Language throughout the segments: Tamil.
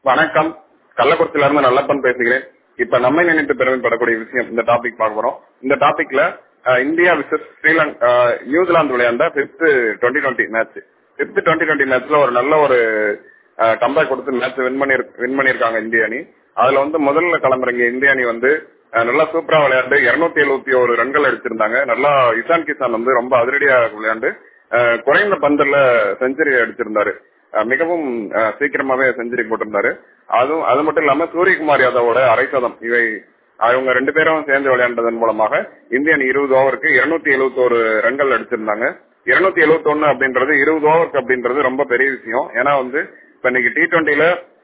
வணக்கம் கள்ளக்குறிச்சியில இருந்து நல்லப்பன் பேசுகிறேன் இப்ப நம்மை நினைத்து பெருமைப்படக்கூடிய விஷயம் இந்த டாபிக் பார்க்க போறோம் இந்த டாபிக்ல uh, India versus Sri Lanka uh, நியூசிலாந்து Zealand fifth twenty twenty match fifth twenty twenty மேட்ச்ல ஒரு நல்ல ஒரு கம்பேக் கொடுத்து மேட்ச் வின் பண்ணி வின் பண்ணிருக்காங்க இந்திய அணி அதுல வந்து முதல்ல கிளம்புறீங்க இந்திய அணி வந்து அஹ், நல்லா சூப்பரா விளையாண்டு இருநூத்தி எழுபத்தி ஒரு ரன்கள் அடிச்சிருந்தாங்க நல்லா இசான் கிசான் வந்து ரொம்ப அதிரடியா விளையாண்டு அஹ், குறைந்த பந்துல செஞ்சுரி அடிச்சிருந்தாரு அஹ், மிகவும் அஹ், சீக்கிரமாவே செஞ்சுரி போட்டிருந்தாரு அதுவும் அது மட்டும் இல்லாம சூரியகுமார் யாதவோட அரை சதம் இவை அவங்க ரெண்டு பேரும் சேர்ந்து விளையாண்டதன் மூலமாக இந்திய அணி இருபது ஓவருக்கு இருநூத்தி எழுபத்தி ஒரு ரன்கள் அடிச்சிருந்தாங்க இருநூத்தி எழுபத்தி ஒன்னு அப்படின்றது இருபது ஓவருக்கு அப்படின்றது ரொம்ப பெரிய விஷயம் ஏன்னா வந்து இப்ப இன்னைக்கு டி டுவெண்ட்டில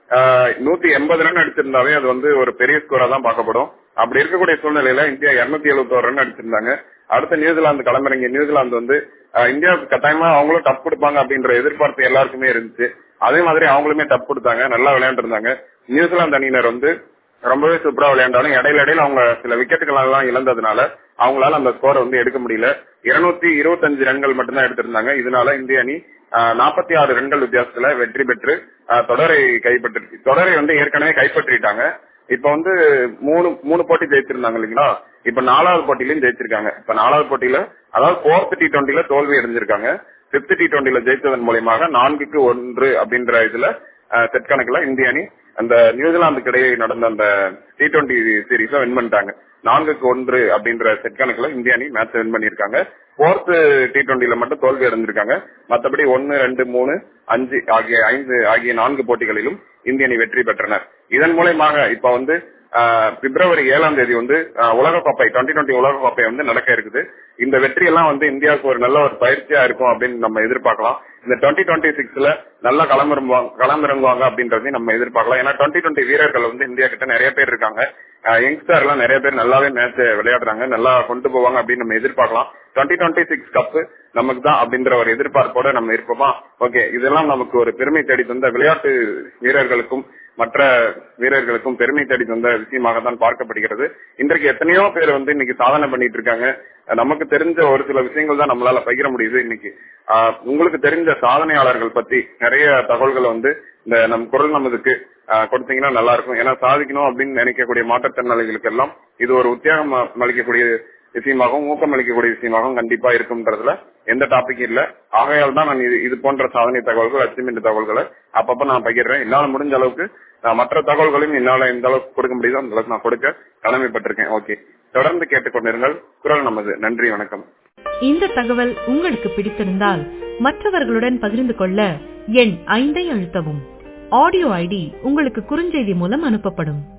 நூத்தி எண்பது ரன் அடிச்சிருந்தாவே அது வந்து ஒரு பெரிய ஸ்கோரா தான் பார்க்கப்படும் அப்படி இருக்கக்கூடிய சூழ்நிலையில இந்தியா இருநூத்தி எழுபத்தி ஒரு ரன் அடிச்சிருந்தாங்க அடுத்து நியூசிலாந்து கிளம்புறீங்க நியூசிலாந்து வந்து அஹ், இந்தியாவுக்கு கட்டாயமா அவங்களும் டப் கொடுப்பாங்க அப்படின்ற எதிர்பார்ப்பு எல்லாருக்குமே இருந்துச்சு அதே மாதிரி அவங்களுமே டப் கொடுத்தாங்க நல்லா விளையாண்டு இருந்தாங்க நியூசிலாந்து அணியினர் வந்து ரொம்பவே சூப்பரா விளையாண்டாலும் இடையில இடையில அவங்க சில விக்கெட்டுகள் எல்லாம் இழந்ததுனால அவங்களால அந்த ஸ்கோரை வந்து எடுக்க முடியல இருநூத்தி இருபத்தஞ்சு ரன்கள் மட்டும்தான் எடுத்திருந்தாங்க இதனால இந்திய அணி நாற்பத்தி ஆறு ரன்கள் வித்தியாசத்துல வெற்றி பெற்று ஆஹ், தொடரை கைப்பற்றி தொடரை வந்து ஏற்கனவே கைப்பற்றிட்டாங்க இப்ப வந்து மூணு மூணு போட்டி ஜெயிச்சிருந்தாங்க இல்லைங்களா இப்ப நாலாவது போட்டியிலும் ஜெயிச்சிருக்காங்க இப்ப நாலாவது போட்டியில அதாவது போர்த் டி டுவெண்ட்டில தோல்வி அடைஞ்சிருக்காங்க பிப்த் டி டுவெண்ட்டில ஜெயித்ததன் மூலியமாக நான்குக்கு ஒன்று அப்படின்ற இதுல செட் கணக்குல இந்திய அணி அந்த நியூசிலாந்துக்கு இடையே நடந்த அந்த டி டுவெண்ட்டி சீரீஸ வின் பண்ணிட்டாங்க நான்குக்கு ஒன்று அப்படின்ற செட் கணக்குல இந்திய அணி மேட்ச் வின் பண்ணிருக்காங்க போர்த் டி டுவெண்ட்டில மட்டும் தோல்வி அடைஞ்சிருக்காங்க மத்தபடி ஒன்னு ரெண்டு மூணு அஞ்சு ஆகிய ஐந்து ஆகிய நான்கு போட்டிகளிலும் இந்திய அணி வெற்றி பெற்றனர் இதன் மூலயமாக இப்ப வந்து ஆஹ், பிப்ரவரி ஏழாம் தேதி வந்து ஆஹ், உலகக்கோப்பை டுவெண்ட்டி டுவெண்ட்டி உலகக்கோப்பை வந்து நடக்க இருக்குது இந்த வெற்றி எல்லாம் வந்து இந்தியாவுக்கு ஒரு நல்ல ஒரு பயிற்சியா இருக்கும் அப்படின்னு நம்ம எதிர்பார்க்கலாம் இந்த டுவெண்ட்டி டுவெண்ட்டி சிக்ஸ்ல நல்லா களமிறங்குவாங்க களமிறங்குவாங்க அப்படின்றதையும் நம்ம எதிர்பார்க்கலாம் ஏன்னா டுவெண்ட்டி டுவெண்ட்டி வீரர்கள் வந்து இந்தியா கிட்ட நிறைய பேர் இருக்காங்க யங்ஸ்டர் எல்லாம் நிறைய பேர் நல்லாவே மேட்ச் விளையாடுறாங்க நல்லா கொண்டு போவாங்க அப்படின்னு நம்ம எதிர்பார்க்கலாம் டுவெண்ட்டி டுவெண்ட்டி சிக்ஸ் கப் நமக்கு தான் அப்படின்ற ஒரு எதிர்பார்ப்போட நம்ம இருப்போமா ஓகே இதெல்லாம் நமக்கு ஒரு பெருமை தேடி தந்த விளையாட்டு வீரர்களுக்கும் மற்ற வீரர்களுக்கும் பெருமை தேடி தந்த விஷயமாக தான் பார்க்கப்படுகிறது இன்றைக்கு எத்தனையோ பேர் வந்து இன்னைக்கு சாதனை பண்ணிட்டு இருக்காங்க நமக்கு தெரிஞ்ச ஒரு சில விஷயங்கள் தான் நம்மளால பகிர முடியுது இன்னைக்கு ஆஹ், உங்களுக்கு தெரிஞ்ச சாதனையாளர்கள் பத்தி நிறைய தகவல்களை வந்து இந்த நம் குரல் நமதுக்கு ஆஹ், கொடுத்தீங்கன்னா நல்லா இருக்கும் ஏன்னா சாதிக்கணும் அப்படின்னு நினைக்கக்கூடிய மாற்றுத்திறனாளிகளுக்கு எல்லாம் இது ஒரு உத்தியோகம் அளிக்கக்கூடிய விஷயமாகவும் ஊக்கம் அளிக்கக்கூடிய விஷயமாகவும் கண்டிப்பா இருக்கும்ன்றதுல எந்த டாபிக் இல்ல ஆகையால் தான் நான் இது இது போன்ற சாதனை தகவல்கள் அச்சீவ்மெண்ட் தகவல்களை அப்பப்ப நான் பகிர்றேன் என்னால முடிஞ்ச அளவுக்கு நான் மற்ற தகவல்களையும் என்னால எந்த அளவுக்கு கொடுக்க முடியுதோ அந்த அளவுக்கு நான் கொடுக்க கடமைப்பட்டிருக்கேன் ஓகே தொடர்ந்து கேட்டுக்கொண்டிருங்கள் குரல் நமது நன்றி வணக்கம் இந்த தகவல் உங்களுக்கு பிடித்திருந்தால் மற்றவர்களுடன் பகிர்ந்து கொள்ள எண் ஐந்தை அழுத்தவும் ஆடியோ ஐடி உங்களுக்கு குறுஞ்செய்தி மூலம் அனுப்பப்படும்